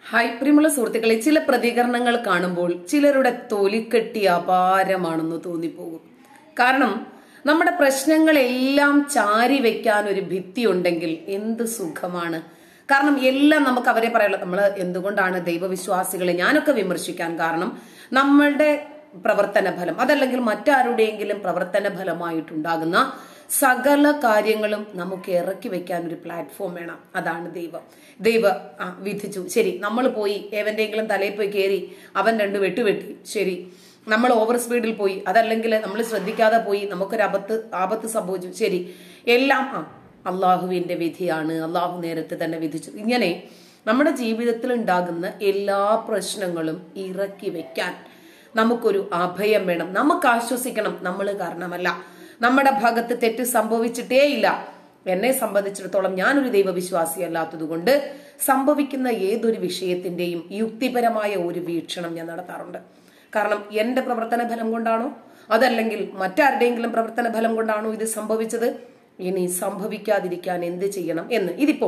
Hi പ്രിയമുള്ള സുഹൃത്തുക്കളെ ചില പ്രതികരണങ്ങൾ കാണുമ്പോൾ ചിലരുടെ തൊലിക്കെട്ടി അപാരമാണെന്ന് തോന്നിപ്പോകും കാരണം നമ്മുടെ പ്രശ്നങ്ങളെല്ലാം ചാരി വെക്കാൻ ഒരു ഭിത്തി ഉണ്ടെങ്കിൽ എന്ത് സുഖമാണ് കാരണം എല്ലാം നമുക്ക് അവരെ പറയുള്ളൂ നമ്മൾ എന്തുകൊണ്ടാണ് ദൈവവിശ്വാസികളെ ഞാനൊക്കെ വിമർശിക്കാൻ കാരണം നമ്മളുടെ പ്രവർത്തന ഫലം അതല്ലെങ്കിൽ മറ്റാരുടെയെങ്കിലും പ്രവർത്തന ഫലമായിട്ടുണ്ടാകുന്ന സകല കാര്യങ്ങളും നമുക്ക് ഇറക്കി വെക്കാൻ ഒരു പ്ലാറ്റ്ഫോം വേണം അതാണ് ദൈവം ദൈവ ആ വിധിച്ചു ശരി നമ്മൾ പോയി ഏവന്റെങ്കിലും തലയിൽ പോയി കയറി അവൻ രണ്ട് വെട്ടുവെട്ടി ശരി നമ്മൾ ഓവർ സ്പീഡിൽ പോയി അതല്ലെങ്കിൽ നമ്മൾ ശ്രദ്ധിക്കാതെ പോയി നമുക്കൊരു അബത്ത് ആപത്ത് സംഭവിച്ചു ശരി എല്ലാം ആ അള്ളാഹുവിന്റെ വിധിയാണ് അള്ളാഹു നേരത്തെ തന്നെ വിധിച്ചു ഇങ്ങനെ നമ്മുടെ ജീവിതത്തിൽ ഉണ്ടാകുന്ന എല്ലാ പ്രശ്നങ്ങളും ഇറക്കി വെക്കാൻ നമുക്കൊരു അഭയം വേണം നമുക്ക് ആശ്വസിക്കണം നമ്മൾ കാരണമല്ല നമ്മുടെ ഭാഗത്ത് തെറ്റ് സംഭവിച്ചിട്ടേയില്ല എന്നെ സംബന്ധിച്ചിടത്തോളം ഞാനൊരു ദൈവവിശ്വാസി അല്ലാത്തതുകൊണ്ട് സംഭവിക്കുന്ന ഏതൊരു വിഷയത്തിന്റെയും യുക്തിപരമായ ഒരു വീക്ഷണം ഞാൻ നടത്താറുണ്ട് കാരണം എന്റെ പ്രവർത്തന ഫലം കൊണ്ടാണോ അതല്ലെങ്കിൽ മറ്റാരുടെയെങ്കിലും പ്രവർത്തന ഫലം കൊണ്ടാണോ ഇത് സംഭവിച്ചത് ഇനി സംഭവിക്കാതിരിക്കാൻ എന്ത് ചെയ്യണം എന്ന് ഇതിപ്പോ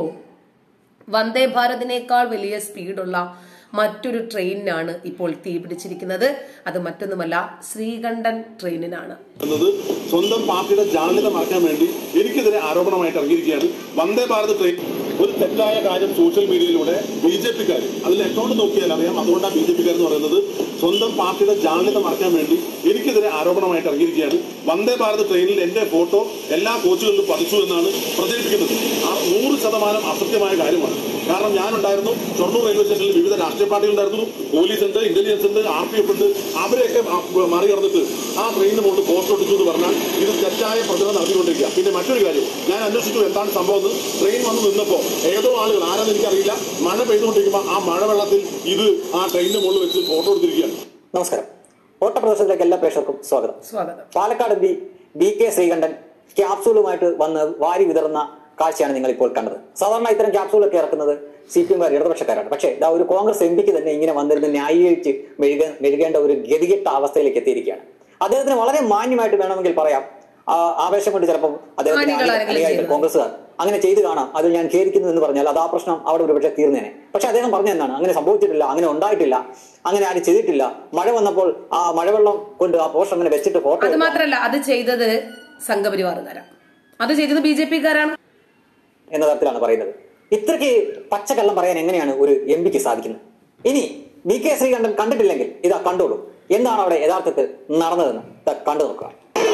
വന്ദേ ഭാരതിനേക്കാൾ വലിയ സ്പീഡുള്ള മറ്റൊരു ട്രെയിനിനാണ് ഇപ്പോൾ തീപിടിച്ചിരിക്കുന്നത് അത് മറ്റൊന്നുമല്ല ശ്രീകണ്ഠൻ ട്രെയിനിനാണ് എന്നത് സ്വന്തം പാർട്ടിയുടെ ജാള്യത മറക്കാൻ വേണ്ടി എനിക്കെതിരെ ആരോപണമായിട്ട് ഇറങ്ങിയിരിക്കുകയാണ് വന്ദേ ഭാരത് ട്രെയിൻ ഒരു തെറ്റായ കാര്യം സോഷ്യൽ മീഡിയയിലൂടെ ബി ജെ പിക്കാർ അതിൽ അക്കൗണ്ട് നോക്കിയാൽ അറിയാം അതുകൊണ്ടാണ് ബി ജെ പിക്കാർ എന്ന് പറയുന്നത് സ്വന്തം പാർട്ടിയുടെ ജാള്യത മറക്കാൻ വേണ്ടി എനിക്കെതിരെ ആരോപണമായിട്ട് ഇറങ്ങിയിരിക്കുകയാണ് വന്ദേ ഭാരത് ട്രെയിനിൽ എന്റെ ഫോട്ടോ എല്ലാ കോച്ചുകളിലും പതിച്ചു എന്നാണ് പ്രചരിപ്പിക്കുന്നത് ആ നൂറ് ശതമാനം അസത്യമായ കാര്യമാണ് കാരണം ഞാനുണ്ടായിരുന്നു ഷൊർണൂർ റെയിൽവേ സ്റ്റേഷനിൽ വിവിധ രാഷ്ട്രീയ പാർട്ടികൾ ഉണ്ടായിരുന്നു പോലീസ് ഉണ്ട് ഇന്റലിജൻസ് ഉണ്ട് ആർ പി എഫ് ഉണ്ട് അവരെയൊക്കെ ആ- മറികടന്നിട്ട് ആ ട്രെയിനിന് മുകളിൽ പോസ്റ്റ് ഒട്ടിച്ചു എന്ന് പറഞ്ഞാൽ ഇത് തെറ്റായ പ്രചരണം നടത്തിക്കൊണ്ടിരിക്കുക പിന്നെ മറ്റൊരു കാര്യം ഞാൻ അന്വേഷിച്ചു എന്താണ് സംഭവം എന്ന് ട്രെയിൻ വന്ന് നിന്നപ്പോ ഏതോ ആളുകൾ ആരാന്ന് എനിക്കറിയില്ല മഴ പെയ്തുകൊണ്ടിരിക്കുമ്പോൾ ആ മഴവെള്ളത്തിൽ ഇത് ആ ട്രെയിനിന് മുകളിൽ വെച്ച് ഫോട്ടോ എടുത്തിരിക്കുകയാണ് നമസ്കാരം ഓട്ടപ്രദർശനത്തിലേക്ക് എല്ലാ പ്രേക്ഷകർക്കും സ്വാഗതം സ്വാഗതം Palakkad B B K Sreekandan ക്യാപ്സൂളുമായിട്ട് വന്ന് വാരി വിതറുന്ന കാഴ്ചയാണ് നിങ്ങൾ ഇപ്പോൾ കണ്ടത് സാധാരണ ഇത്തരം ക്യാപ്സൂളൊക്കെ ഇറക്കുന്നത് സി പി എംകാർ ഇടതുപക്ഷക്കാരാണ് പക്ഷേ ഇതാ ഒരു കോൺഗ്രസ് എം പിക്ക് തന്നെ ഇങ്ങനെ വന്നിരുന്ന് ന്യായീകരിച്ച് മെഴുക മെഴുകേണ്ട ഒരു ഗതികെട്ട അവസ്ഥയിലേക്ക് എത്തിയിരിക്കുകയാണ് അദ്ദേഹത്തിന് വളരെ മാന്യമായിട്ട് വേണമെങ്കിൽ പറയാം ആ, ആവേശം കൊണ്ട് ചിലപ്പം അദ്ദേഹത്തിന് ആണികൾ ആരെങ്കിലും അനുയായിട്ട് ചെയ്തത്. കോൺഗ്രസ്സുകാർ അങ്ങനെ ചെയ്തു കാണാം അതിൽ ഞാൻ ഖേദിക്കുന്നു എന്ന് പറഞ്ഞാൽ അത് ആ പ്രശ്നം അവിടെ ഒരു പക്ഷേ തീർന്നേനെ പക്ഷെ അദ്ദേഹം പറഞ്ഞ എന്താണ് അങ്ങനെ സംഭവിച്ചിട്ടില്ല അങ്ങനെ ഉണ്ടായിട്ടില്ല അങ്ങനെ ആരും ചെയ്തിട്ടില്ല മഴ വന്നപ്പോൾ ആ മഴവെള്ളം കൊണ്ട് ആ പോസ്റ്റ് അങ്ങനെ വെച്ചിട്ട് ഫോട്ടോ അത് മാത്രല്ല അത് ചെയ്തത് സംഘപരിവാറുകാരാണ് അത് ചെയ്തത് ബി ജെ പിക്കാരാണ് എന്ന തരത്തിലാണ് പറയുന്നത് ഇത്രയ്ക്ക് പച്ചക്കള്ളം പറയാൻ എങ്ങനെയാണ് ഒരു എം പിക്ക് സാധിക്കുന്നത് ഇനി വി കെ ശ്രീകണ്ഠൻ കണ്ടിട്ടില്ലെങ്കിൽ ഇതാ കണ്ടോളൂ എന്താണ് അവിടെ യഥാർത്ഥത്തിൽ നടന്നതെന്ന് ഇതാ കണ്ടു നോക്കുക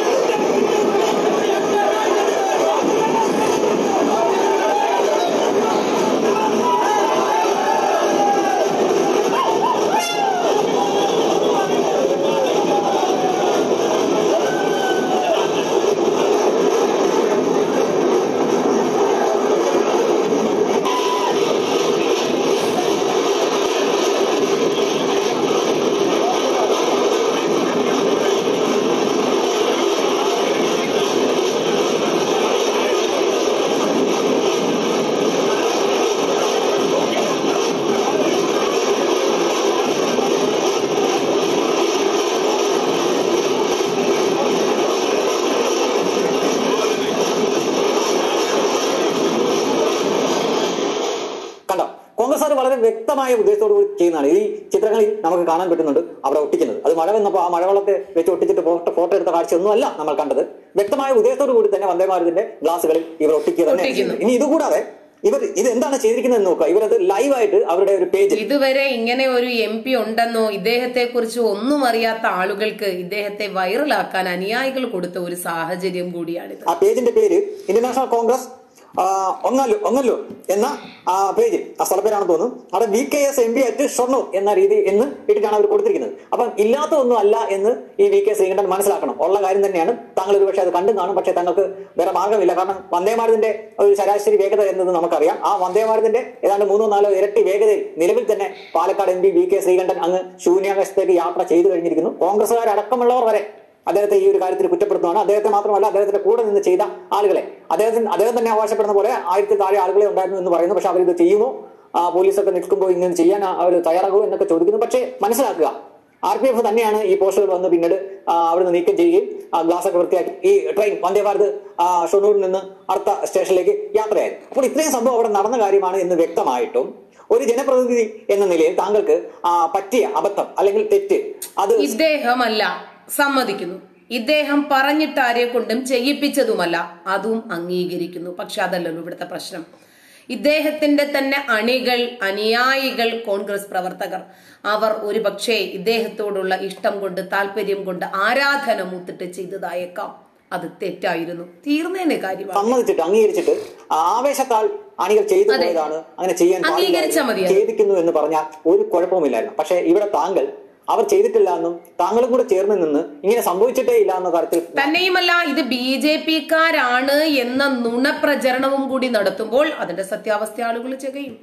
കണ്ടോ കോൺഗ്രസ്സുകാർ വളരെ വ്യക്തമായ ഉദ്ദേശത്തോടു കൂടി ചെയ്യുന്നതാണ് ഈ ചിത്രങ്ങളിൽ നമുക്ക് കാണാൻ പറ്റുന്നുണ്ട് അവിടെ ഒട്ടിക്കുന്നത് അത് മഴ വന്നപ്പോൾ ആ മഴവെള്ളത്തെ വെച്ച് ഒട്ടിച്ചിട്ട് ഫോട്ടോ ഫോട്ടോ എടുത്ത കാഴ്ചയൊന്നും അല്ല നമ്മൾ കണ്ടത് വ്യക്തമായ ഉദ്ദേശത്തോടു കൂടി തന്നെ വന്ദേ ഭാരതിന്റെ ഗ്ലാസുകളിൽ ഇവർ ഒട്ടിക്കുക തന്നെ ഒട്ടിക്കുന്നു. ഇനി ഇതുകൂടാതെ ഇവർ ഇത് എന്താണ് ചെയ്തിരിക്കുന്നത് നോക്കുക ഇവരത് ലൈവായിട്ട് അവരുടെ ഒരു പേജിൽ ഇതുവരെ ഇങ്ങനെ ഒരു എം പി ഉണ്ടെന്നോ ഇദ്ദേഹത്തെ കുറിച്ച് ഒന്നും അറിയാത്ത ആളുകൾക്ക് ഇദ്ദേഹത്തെ വൈറലാക്കാൻ അനുയായികൾ കൊടുത്ത ഒരു സാഹചര്യം കൂടിയാണിത് ആ പേജിന്റെ പേര് ഇന്ത്യൻ നാഷണൽ കോൺഗ്രസ് ആ, ഒങ്ങല്ലൂർ ഒങ്ങല്ലൂർ എന്ന ആ പേജ് ആ സ്ഥലപ്പേരാണെന്ന് തോന്നുന്നു അവിടെ V K S M P at Shoranur എന്ന രീതി എന്ന് ഇട്ടിട്ടാണ് അവർ കൊടുത്തിരിക്കുന്നത് അപ്പം ഇല്ലാത്തതൊന്നും അല്ല എന്ന് ഈ വി കെ ശ്രീകണ്ഠൻ മനസ്സിലാക്കണം ഉള്ള കാര്യം തന്നെയാണ് താങ്കൾ ഒരു പക്ഷേ അത് കണ്ടും കാണും പക്ഷേ താങ്കൾക്ക് വേറെ മാർഗമില്ല കാരണം വന്ദേ ഭാരതിന്റെ ഒരു ശരാശരി വേഗത എന്നത് നമുക്കറിയാം ആ വന്ദേ ഭാരതിന്റെ ഏതാണ്ട് മൂന്നോ നാലോ ഇരട്ടി വേഗതയിൽ നിലവിൽ തന്നെ Palakkad M P V K Sreekandan അങ്ങ് ശൂന്യാകാശത്തേക്ക് യാത്ര ചെയ്തു കഴിഞ്ഞിരിക്കുന്നു കോൺഗ്രസ്സുകാരടക്കമുള്ളവർ വരെ അദ്ദേഹത്തെ ഈ ഒരു കാര്യത്തിൽ കുറ്റപ്പെടുത്തുകയാണ് അദ്ദേഹത്തെ മാത്രമല്ല അദ്ദേഹത്തിന്റെ കൂടെ നിന്ന് ചെയ്ത ആളുകളെ അദ്ദേഹത്തിന് അദ്ദേഹം തന്നെ അവകാശപ്പെടുന്ന പോലെ ആയിരത്തി താഴെ ആളുകളെ ഉണ്ടായിരുന്നു എന്ന് പറയുന്നു പക്ഷെ അവരിത് ചെയ്യുമോ ആ, പോലീസൊക്കെ നിൽക്കുമ്പോൾ ഇങ്ങനെ ചെയ്യാൻ അവർ തയ്യാറാകുമോ എന്നൊക്കെ ചോദിക്കുന്നു പക്ഷേ മനസ്സിലാക്കുക ആർ പി എഫ് തന്നെയാണ് ഈ പോസ്റ്റുകൾ വന്ന് പിന്നീട് ആ, അവിടുന്ന് നീക്കം ചെയ്യുകയും ആ, ഗ്ലാസ് ഒക്കെ വൃത്തിയാക്കി ഈ ട്രെയിൻ വന്ദേ ഭാരത് ആ, ഷൊർണൂരിൽ നിന്ന് അടുത്ത സ്റ്റേഷനിലേക്ക് യാത്രയായി അപ്പോൾ ഇത്രയും സംഭവം അവിടെ നടന്ന കാര്യമാണ് എന്ന് വ്യക്തമായിട്ടും ഒരു ജനപ്രതിനിധി എന്ന നിലയിൽ താങ്കൾക്ക് ആ, പറ്റിയ അബദ്ധം അല്ലെങ്കിൽ തെറ്റ് അത് ഇദ്ദേഹമല്ല സമ്മതിക്കുന്നു ഇദ്ദേഹം പറഞ്ഞിട്ട് ആരെ കൊണ്ടും ചെയ്യിപ്പിച്ചതുമല്ല അതും അംഗീകരിക്കുന്നു പക്ഷെ അതല്ലല്ലോ ഇവിടുത്തെ പ്രശ്നം ഇദ്ദേഹത്തിന്റെ തന്നെ അണികൾ അനുയായികൾ കോൺഗ്രസ് പ്രവർത്തകർ അവർ ഒരുപക്ഷെ ഇദ്ദേഹത്തോടുള്ള ഇഷ്ടം കൊണ്ട് താല്പര്യം കൊണ്ട് ആരാധന മൂത്തിട്ട് ചെയ്തതായേക്കാം അത് തെറ്റായിരുന്നു തീർന്നേനെ കാര്യമാണ് സമ്മതിച്ചിട്ട് അംഗീകരിച്ചിട്ട് ആവേശത്താൽ അണികൾ ചെയ്തു അതെ. പോയതാണ് അങ്ങനെ ചെയ്യാൻ അംഗീകരിച്ചാ പാടില്ല മതിയായിരുന്നു. ചെയ്തിരിക്കുന്നു എന്ന് പറഞ്ഞാൽ ഒരു കുഴപ്പവുമില്ലായിരുന്നു പക്ഷെ ഇവിടെ താങ്കൾ അവർ ചെയ്തിട്ടില്ല എന്നും താങ്കളും കൂടെ ചേർന്ന് നിന്ന് ഇങ്ങനെ സംഭവിച്ചിട്ടേ ഇല്ല എന്ന തരത്തിൽ തന്നെയുമല്ല ഇത് ബി ജെ പിക്കാരാണ് എന്ന നുണപ്രചരണവും കൂടി നടത്തുമ്പോൾ അതിന്റെ സത്യാവസ്ഥ ആളുകൾ ചെയ്യും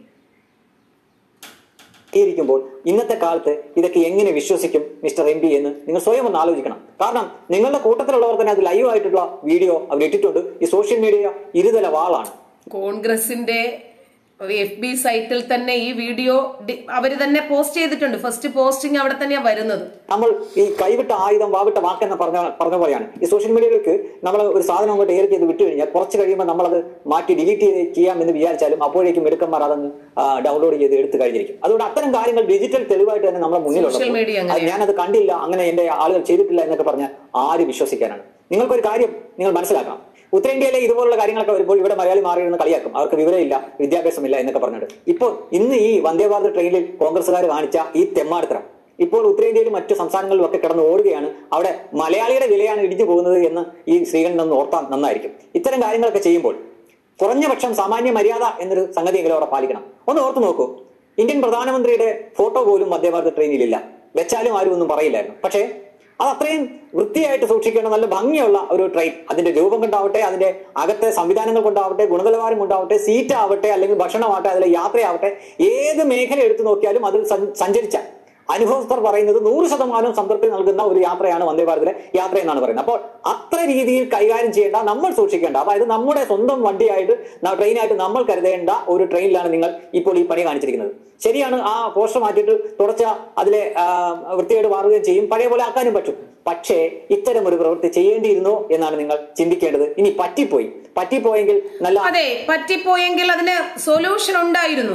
ഇരിക്കുമ്പോൾ ഇന്നത്തെ കാലത്ത് ഇതൊക്കെ എങ്ങനെ വിശ്വസിക്കും മിസ്റ്റർ എം പി എന്ന് നിങ്ങൾ സ്വയം ഒന്ന് ആലോചിക്കണം കാരണം നിങ്ങളുടെ കൂട്ടത്തിലുള്ളവർ തന്നെ അത് ലൈവ് ആയിട്ടുള്ള വീഡിയോ അവർ ഇട്ടിട്ടുണ്ട് ഈ സോഷ്യൽ മീഡിയ ഇരുതല വാളാണ് കോൺഗ്രസിന്റെ എഫ് ബി സൈറ്റിൽ തന്നെ ഈ വീഡിയോ അവർ തന്നെ പോസ്റ്റ് ചെയ്തിട്ടുണ്ട് ഫസ്റ്റ് പോസ്റ്റിംഗ് അവിടെ തന്നെയാ വരുന്നത് നമ്മൾ ഈ കൈവിട്ട ആയുധം വാവിട്ട വാക്കെന്ന് പറഞ്ഞ പറഞ്ഞ പോലെയാണ് ഈ സോഷ്യൽ മീഡിയയിലേക്ക് നമ്മൾ ഒരു സാധനം അങ്ങോട്ട് ഏറെ ചെയ്ത് വിട്ടു കഴിഞ്ഞാൽ കുറച്ച് കഴിയുമ്പോൾ നമ്മളത് മാറ്റി ഡിലീറ്റ് ചെയ്ത് ചെയ്യാം എന്ന് വിചാരിച്ചാലും അപ്പോഴേക്കും എടുക്കന്മാർ അതങ്ങ് ഡൗൺലോഡ് ചെയ്ത് എടുത്ത് കഴിഞ്ഞിരിക്കും അതുകൊണ്ട് അത്തരം കാര്യങ്ങൾ ഡിജിറ്റൽ തെളിവായിട്ട് തന്നെ നമ്മുടെ Social media മുന്നിലുണ്ട് അങ്ങനെയാണ്. ഞാനത് കണ്ടില്ല അങ്ങനെ എന്റെ ആളുകൾ ചെയ്തിട്ടില്ല എന്നൊക്കെ പറഞ്ഞാൽ ആര് വിശ്വസിക്കാനാണ് നിങ്ങൾക്കൊരു കാര്യം നിങ്ങൾ മനസ്സിലാക്കണം ഉത്തരേന്ത്യയിലെ ഇതുപോലുള്ള കാര്യങ്ങളൊക്കെ വരുമ്പോൾ ഇവിടെ മലയാളി മാറിയിരുന്ന് കളിയാക്കും അവർക്ക് വിവരമില്ല വിദ്യാഭ്യാസമില്ല എന്നൊക്കെ പറഞ്ഞിട്ട് ഇപ്പോൾ ഇന്ന് ഈ വന്ദേ ഭാരത് ട്രെയിനിൽ കോൺഗ്രസ്സുകാർ കാണിച്ച ഈ തെമ്മാടിത്തരം ഇപ്പോൾ ഉത്തരേന്ത്യയിലും മറ്റു സംസ്ഥാനങ്ങളിലും ഒക്കെ കിടന്ന് ഓടുകയാണ് അവിടെ മലയാളിയുടെ വിലയാണ് ഇടിഞ്ഞു പോകുന്നത് എന്ന് ഈ ശ്രീകണ്ഠൻ ഒന്ന് ഓർത്താൻ നന്നായിരിക്കും ഇത്തരം കാര്യങ്ങളൊക്കെ ചെയ്യുമ്പോൾ കുറഞ്ഞ പക്ഷം സാമാന്യ മര്യാദ എന്നൊരു സംഗതിയെങ്കിലും അവിടെ പാലിക്കണം ഒന്ന് ഓർത്തു നോക്കൂ ഇന്ത്യൻ പ്രധാനമന്ത്രിയുടെ ഫോട്ടോ പോലും വന്ദേ ഭാരത് ട്രെയിനിലില്ല വെച്ചാലും ആരും ഒന്നും പറയില്ലായിരുന്നു പക്ഷേ അത് അത്രയും വൃത്തിയായിട്ട് സൂക്ഷിക്കേണ്ട നല്ല ഭംഗിയുള്ള ഒരു ട്രെയിൻ അതിന്റെ രൂപം കൊണ്ടാവട്ടെ അതിന്റെ അകത്തെ സംവിധാനങ്ങൾ കൊണ്ടാവട്ടെ ഗുണനിലവാരം കൊണ്ടാവട്ടെ സീറ്റ് ആവട്ടെ അല്ലെങ്കിൽ ഭക്ഷണമാവട്ടെ അതിലെ യാത്രയാവട്ടെ ഏത് മേഖല എടുത്തു നോക്കിയാലും അതിൽ സഞ്ച- സഞ്ചരിച്ച അനുഭവസ്ഥർ പറയുന്നത് നൂറ് ശതമാനം സംതൃപ്തി നൽകുന്ന ഒരു യാത്രയാണ് വന്ദേ ഭാരതിലെ യാത്ര എന്നാണ് പറയുന്നത് അപ്പോൾ അത്ര രീതിയിൽ കൈകാര്യം ചെയ്യേണ്ട നമ്മൾ സൂക്ഷിക്കേണ്ട അതായത് നമ്മുടെ സ്വന്തം വണ്ടിയായിട്ട് ന- ട്രെയിനായിട്ട് നമ്മൾ കരുതേണ്ട ഒരു ട്രെയിനിലാണ് നിങ്ങൾ ഇപ്പോൾ ഈ പണി കാണിച്ചിരിക്കുന്നത് ശരിയാണ് ആ പോസ്റ്റർ മാറ്റിയിട്ട് തുടച്ച അതിലെ ആ, വൃത്തിയായിട്ട് മാറുകയും ചെയ്യും പഴയ പോലെ ആക്കാനും പറ്റും പക്ഷേ ഇത്തരം ഒരു പ്രവൃത്തി ചെയ്യേണ്ടിയിരുന്നോ എന്നാണ് നിങ്ങൾ ചിന്തിക്കേണ്ടത് ഇനി പറ്റിപ്പോയി പറ്റിപ്പോയെങ്കിൽ നല്ല അതെ പറ്റിപ്പോയെങ്കിൽ അതിന് സൊല്യൂഷൻ ഉണ്ടായിരുന്നു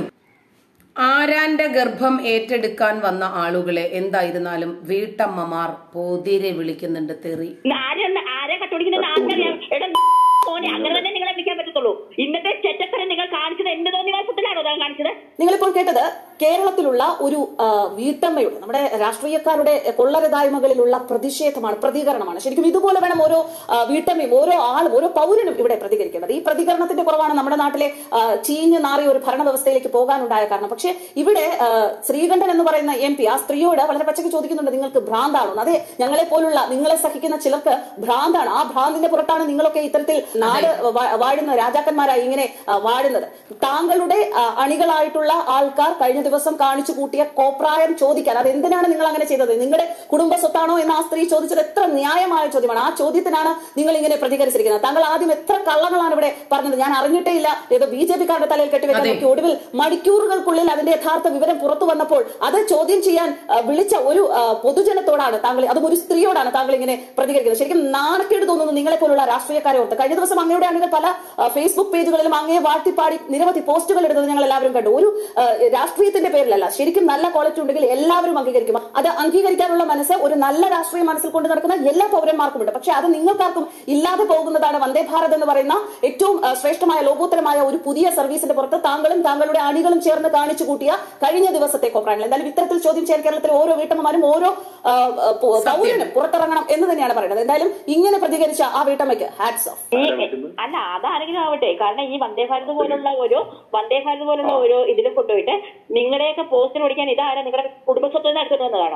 ആരാന്റെ ഗർഭം ഏറ്റെടുക്കാൻ വന്ന ആളുകളെ എന്തായിരുന്നാലും വീട്ടമ്മമാർ പോതിരെ വിളിക്കുന്നുണ്ട് തെറി ആരെ ആരെ കട്ടുപിടിക്കുന്നത് ആർക്കറിയാം എടാ മോനെ അങ്ങനെ തന്നെ നിങ്ങളെ വിളിക്കാൻ പറ്റത്തുള്ളൂ ഇന്നത്തെ ചെറ്റത്തരം നിങ്ങൾ കാണിച്ചത് എന്റെ തോന്നിവാസത്തിലാണോ താൻ കാണിച്ചത് നിങ്ങളിപ്പോൾ കേട്ടത് കേരളത്തിലുള്ള ഒരു ആ, വീട്ടമ്മയുടെ നമ്മുടെ രാഷ്ട്രീയക്കാരുടെ കൊള്ളരുതായ്മകളിലുള്ള പ്രതിഷേധമാണ് പ്രതികരണമാണ് ശരിക്കും ഇതുപോലെ വേണം ഓരോ ആ, വീട്ടമ്മയും ഓരോ ആളും ഓരോ പൗരനും ഇവിടെ പ്രതികരിക്കേണ്ടത് ഈ പ്രതികരണത്തിന്റെ കുറവാണ് നമ്മുടെ നാട്ടിലെ ആ, ചീഞ്ഞു നാറിയ ഒരു ഭരണ വ്യവസ്ഥയിലേക്ക് പോകാനുണ്ടായ കാരണം പക്ഷേ ഇവിടെ ആ, ശ്രീകണ്ഠൻ എന്ന് പറയുന്ന എം പി ആ സ്ത്രീയോട് വളരെ പച്ചയ്ക്ക് ചോദിക്കുന്നുണ്ട് നിങ്ങൾക്ക് ഭ്രാന്താണോ അതെ ഞങ്ങളെ പോലുള്ള നിങ്ങളെ സഹിക്കുന്ന ചിലർക്ക് ഭ്രാന്താണ് ആ ഭ്രാന്തിന്റെ പുറത്താണ് നിങ്ങളൊക്കെ ഇത്തരത്തിൽ നാട് വാ- വാഴുന്ന രാജാക്കന്മാരായി ഇങ്ങനെ ആ, വാഴുന്നത് താങ്കളുടെ ആ, അണികളായിട്ടുള്ള ആൾക്കാർ കഴിഞ്ഞ ദിവസം കാണിച്ചു കൂട്ടിയ കോപ്രായം ചോദിക്കാൻ അത് എന്തിനാണ് നിങ്ങൾ അങ്ങനെ ചെയ്തത് നിങ്ങളുടെ കുടുംബ സ്വത്താണോ എന്ന് ആ സ്ത്രീ ചോദിച്ചത് എത്ര ന്യായമായ ചോദ്യമാണ് ആ ചോദ്യത്തിനാണ് നിങ്ങൾ ഇങ്ങനെ പ്രതികരിച്ചിരിക്കുന്നത് താങ്കൾ ആദ്യം എത്ര കള്ളങ്ങളാണ് ഇവിടെ പറഞ്ഞത് ഞാൻ അറിഞ്ഞിട്ടേ ഇല്ല ഏതോ ബി ജെ പിക്കാരുടെ തലയിൽ കെട്ടിവെക്കാൻ അതെ. നോക്കി ഒടുവിൽ മണിക്കൂറുകൾക്കുള്ളിൽ അതിന്റെ യഥാർത്ഥ വിവരം പുറത്തു വന്നപ്പോൾ അത് ചോദ്യം ചെയ്യാൻ ആ, വിളിച്ച ഒരു ആ, പൊതുജനത്തോടാണ് താങ്കൾ അതും ഒരു സ്ത്രീയോടാണ് താങ്കൾ ഇങ്ങനെ പ്രതികരിക്കുന്നത് ശരിക്കും നാണക്കേട് തോന്നുന്നു നിങ്ങളെ പോലുള്ള രാഷ്ട്രീയക്കാരെ ഓർത്ത് കഴിഞ്ഞ ദിവസം അങ്ങയുടെ അണികൾ പല ആ, ഫേസ്ബുക്ക് പേജുകളിലും അങ്ങയെ വാഴ്ത്തിപ്പാടി നിരവധി പോസ്റ്റുകൾ ഇടുന്നത് ഞങ്ങൾ എല്ലാവരും കണ്ടു ഒരു ആ, രാഷ്ട്രീയത്തിന്റെ പേരിലല്ല ശരിക്കും നല്ല ക്വാളിറ്റി ഉണ്ടെങ്കിൽ എല്ലാവരും അംഗീകരിക്കും അത് അംഗീകരിക്കാനുള്ള മനസ്സ് ഒരു നല്ല രാഷ്ട്രീയ മനസ്സിൽ കൊണ്ട് നടക്കുന്ന എല്ലാ പൗരന്മാർക്കും ഉണ്ട് പക്ഷെ അത് നിങ്ങൾക്കാർക്കും ഇല്ലാതെ പോകുന്നതാണ് വന്ദേ ഭാരത് എന്ന് പറയുന്ന ഏറ്റവും ആ, ശ്രേഷ്ഠമായ ലോകോത്തരമായ ഒരു പുതിയ സർവീസിന്റെ പുറത്ത് താങ്കളും താങ്കളുടെ അണികളും ചേർന്ന് കാണിച്ചു കൂട്ടിയ കഴിഞ്ഞ ദിവസത്തെ കോപ്രായങ്ങൾ എന്തായാലും ഇത്തരത്തിൽ ചോദ്യം ചെയ്യാൻ കേരളത്തിലെ ഓരോ വീട്ടമ്മമാരും ഓരോ ആ, ആ, പൗ- പൗരനും പുറത്തിറങ്ങണം എന്ന് തന്നെയാണ് പറയുന്നത് എന്തായാലും ഇങ്ങനെ പ്രതികരിച്ച ആ വീട്ടമ്മയ്ക്ക് ഹാറ്റ്സ് ഓഫ് ഈ അല്ല അതാരെങ്കിലും ആവട്ടെ കാരണം ഈ വന്ദേ ഭാരത് പോലുള്ള ഒരു വന്ദേ ഭാരത് പോലുള്ള ഒരു ഇതിൽ കൊണ്ടുപോയിട്ട് നിങ്ങളുടെയൊക്കെ പോസ്റ്റിന് ഓടിക്കാൻ ഇതാരാ നിങ്ങളുടെ കുടുംബസ്വത്തിൽ നിന്ന് എടുത്തിട്ട് വന്നതാണോ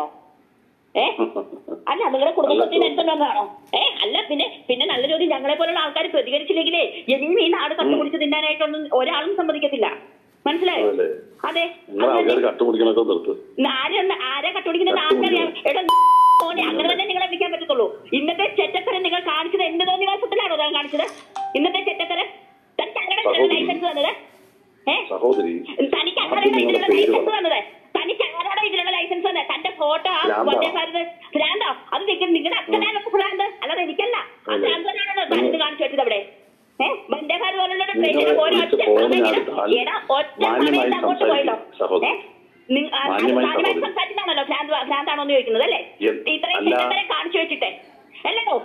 ഏ അല്ല നിങ്ങളുടെ കുടുംബസ്വത്തിൽ നിന്ന് എടുത്തിട്ട് വന്നതാണോ ഏ അല്ല പിന്നെ പിന്നെ നല്ല ചോദ്യം ഞങ്ങളെ പോലുള്ള ആൾക്കാർ പ്രതികരിച്ചില്ലെങ്കിലേ ഇനിയും ഈ നാട് കണ്ടുപിടിച്ച് തിന്നാനായിട്ടൊന്നും ഒരാളും സമ്മതിക്കത്തില്ല മനസ്സിലായോ അതല്ലേ? അതെ നിങ്ങൾ ആൾക്കാർ കട്ടുപിടിക്കണൊക്കെ നിർത്ത് ആരെ ആരെ കട്ടുപിടിക്കുന്നത് ആർക്കറിയാം എടാ മോനെ അങ്ങനെ തന്നെ നിങ്ങളെ വിളിക്കാൻ പറ്റത്തുള്ളൂ ഇന്നത്തെ ചെറ്റത്തരം നിങ്ങൾ കാണിച്ചത് എന്റെ തോന്നിവാസത്തിലാണോ താൻ കാണിച്ചത് ഇന്നത്തെ ചെറ്റത്തരം തനിക്ക് അങ്ങനെ ലൈസൻസ് തന്നത് ഏ സഹോദരി തനിക്ക് ആദ്യം അങ്ങനെ നിങ്ങളുടെ ഇതിനുള്ള പേര് ലൈസൻസ് പറ. തന്നത് തനിക്ക് ആരാണോ ഇതിനുള്ള ലൈസൻസ് തന്നത് തന്റെ ഫോട്ടോ ഭ്രാന്താ? വന്ദേ ഭാരത് ഭ്രാന്തോ അത് നിൽക്കുന്ന നിങ്ങളുടെ അച്ഛനാണ് ഭ്രാന്ത് അല്ലാതെ എനിക്കല്ല ആ അതെ. ഭ്രാന്തനാണോ താനിത് കാണിച്ചു വെച്ചത് അവിടെ ഏഹ് വന്ദേ ഭാരത് പോലുള്ള നിങ്ങളെ ട്രെയിനിൽ ഓരോ ഒറ്റ വിളിച്ച് പോകുന്ന സമയം ആൾ താൻ എടാ ഒറ്റ മാന്യമായി സമയത്ത് അങ്ങോട്ട് പോയല്ലോ സംസാരിക്കും. സഹോദരി. നിങ്ങ- ആ, അത് മാന്യമായി കാര്യമായി സഹോദരി. സംസാരിച്ചിട്ടാണല്ലോ ഭ്രാന്ത് ഭ്രാന്താണോ എന്ന് ചോദിക്കുന്നത് അല്ലേ എൻ- ഇത്രയും അല്ല. ചിന്തനെ കാണിച്ചു വെച്ചിട്ടെ അല്ലല്ലോ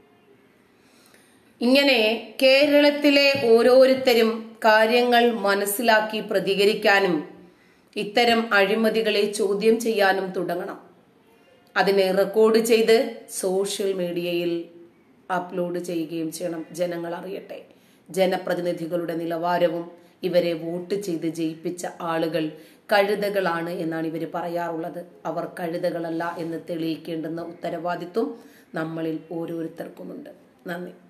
ഇങ്ങനെ കേരളത്തിലെ ഓരോരുത്തരും കാര്യങ്ങൾ മനസ്സിലാക്കി പ്രതികരിക്കാനും ഇത്തരം അഴിമതികളെ ചോദ്യം ചെയ്യാനും തുടങ്ങണം അതിനെ റെക്കോർഡ് ചെയ്ത് സോഷ്യൽ മീഡിയയിൽ അപ്ലോഡ് ചെയ്യുകയും ചെയ്യണം ജനങ്ങൾ അറിയട്ടെ ജനപ്രതിനിധികളുടെ നിലവാരവും ഇവരെ വോട്ട് ചെയ്ത് ജയിപ്പിച്ച ആളുകൾ കഴുതകളാണ് എന്നാണ് ഇവർ പറയാറുള്ളത് അവർ കഴുതകളല്ല എന്ന് തെളിയിക്കേണ്ടുന്ന ഉത്തരവാദിത്വം നമ്മളിൽ ഓരോരുത്തർക്കുമുണ്ട് നന്ദി